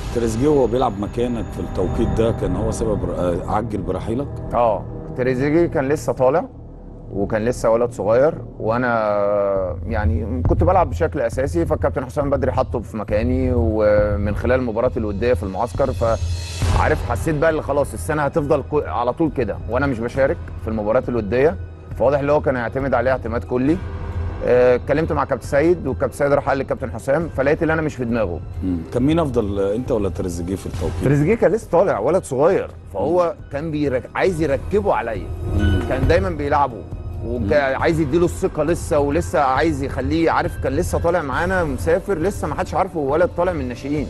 تريزيجيه وهو بيلعب مكانك في التوقيت ده كان هو سبب آه، عجل برحيلك اه تريزيجيه كان لسه طالع وكان لسه ولد صغير وانا يعني كنت بلعب بشكل اساسي فالكابتن حسام بدري حطه في مكاني ومن خلال المباراه الوديه في المعسكر فعارف حسيت بقى اللي خلاص السنه هتفضل كو- على طول كده وانا مش بشارك في المباريات الوديه فواضح اللي هو كان هيعتمد عليها اعتماد كلي آه، اتكلمت مع كابتن سيد والكابتن سيد راح قال للكابتن حسام فلقيت اللي انا مش في دماغه مم. كان مين افضل آه، انت ولا تريزيجيه في التوقيت تريزيجيه كان لسه طالع ولد صغير فهو كان بيرك... عايز يركبه عليا كان دايما بيلعبه وكان عايز يديله الثقه لسه ولسه عايز يخليه عارف كان لسه طالع معانا مسافر لسه ما حدش عارفه ولد طالع من الناشئين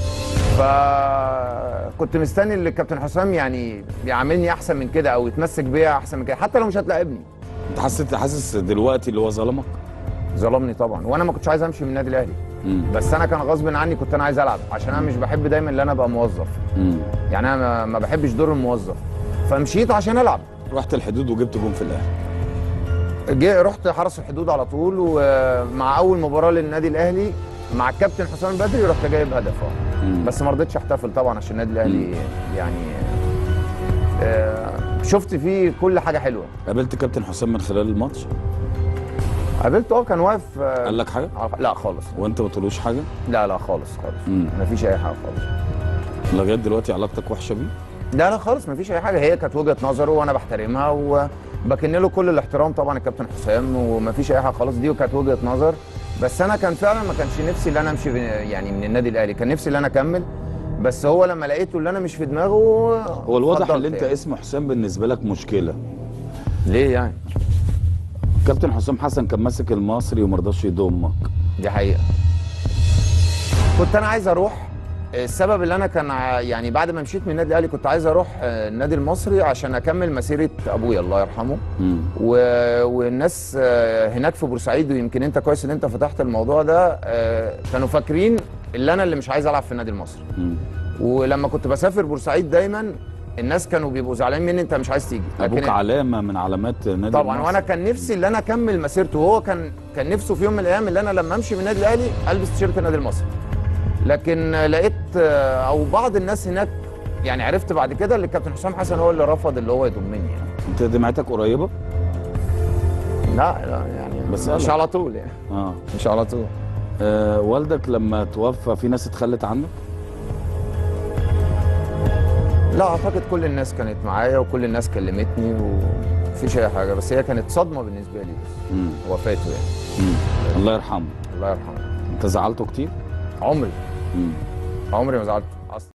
فكنت مستني اللي الكابتن حسام يعني يعاملني احسن من كده او يتمسك بيا احسن من كده حتى لو مش هتلاعبني انت حسيت حاسس دلوقتي اللي هو ظلمك ظلمني طبعا وانا ما كنتش عايز امشي من النادي الاهلي مم. بس انا كان غصب عني كنت انا عايز العب عشان انا مش بحب دايما ان انا ابقى موظف مم. يعني انا ما- ما بحبش دور الموظف فمشيت عشان العب رحت الحدود وجبت جون في الاهلي جه رحت حرس الحدود على طول ومع اول مباراه للنادي الاهلي مع الكابتن حسام بدري رحت جايب هدف اه مم. بس ما رضيتش احتفل طبعا عشان النادي الاهلي يعني آه، شفت فيه كل حاجه حلوه قابلت كابتن حسام من خلال الماتش قابلته اه كان واقف آه، قال لك حاجه لا خالص وانت ما تقولوش حاجه لا لا خالص خالص مم. مفيش اي حاجه خالص لغايه دلوقتي علاقتك وحشه بيه لا لا خالص مفيش اي حاجه هي كانت وجهه نظره وانا بحترمها وبكن له كل الاحترام طبعا الكابتن حسام ومفيش اي حاجه خالص دي وكانت وجهه نظر بس انا كان فعلا ما كانش نفسي ان انا امشي بن- يعني من النادي الاهلي كان نفسي ان انا اكمل بس هو لما لقيته اللي انا مش في دماغه هو الواضح فضلت ان انت يعني. اسم حسام بالنسبه لك مشكله ليه يعني كابتن حسام حسن كان ماسك المصري وما رضاش يضمك دي حقيقه كنت انا عايز اروح السبب اللي انا كان ع- يعني بعد ما مشيت من النادي الاهلي كنت عايز اروح آه، النادي المصري عشان اكمل مسيره ابويا الله يرحمه مم. و... والناس آه، هناك في بورسعيد ويمكن انت كويس ان انت فتحت الموضوع ده آه، كانوا فاكرين اللي انا اللي مش عايز العب في النادي المصري مم. ولما كنت بسافر بورسعيد دايما الناس كانوا بيبقوا زعلانين مني انت مش عايز تيجي ابوك علامه من علامات نادي طبعا المصري. وانا كان نفسي اللي انا اكمل مسيرته وهو كان كان نفسه في يوم من الايام اللي انا لما امشي من النادي الاهلي البس تيشيرت النادي المصري لكن آه، لقيت آه، او بعض الناس هناك يعني عرفت بعد كده اللي الكابتن حسام حسن هو اللي رفض اللي هو يضمني يعني انت دمعتك قريبه لا لا يعني بس مش قالك. على طول يعني اه مش على طول آه، والدك لما توفى في ناس اتخلت عنك لا اعتقد كل الناس كانت معايا وكل الناس كلمتني ومفيش اي حاجه بس هي كانت صدمه بالنسبه لي بس مم. وفاته يعني مم. الله يرحمه الله يرحمه انت زعلته كتير عمري مم. عمري ما زعلت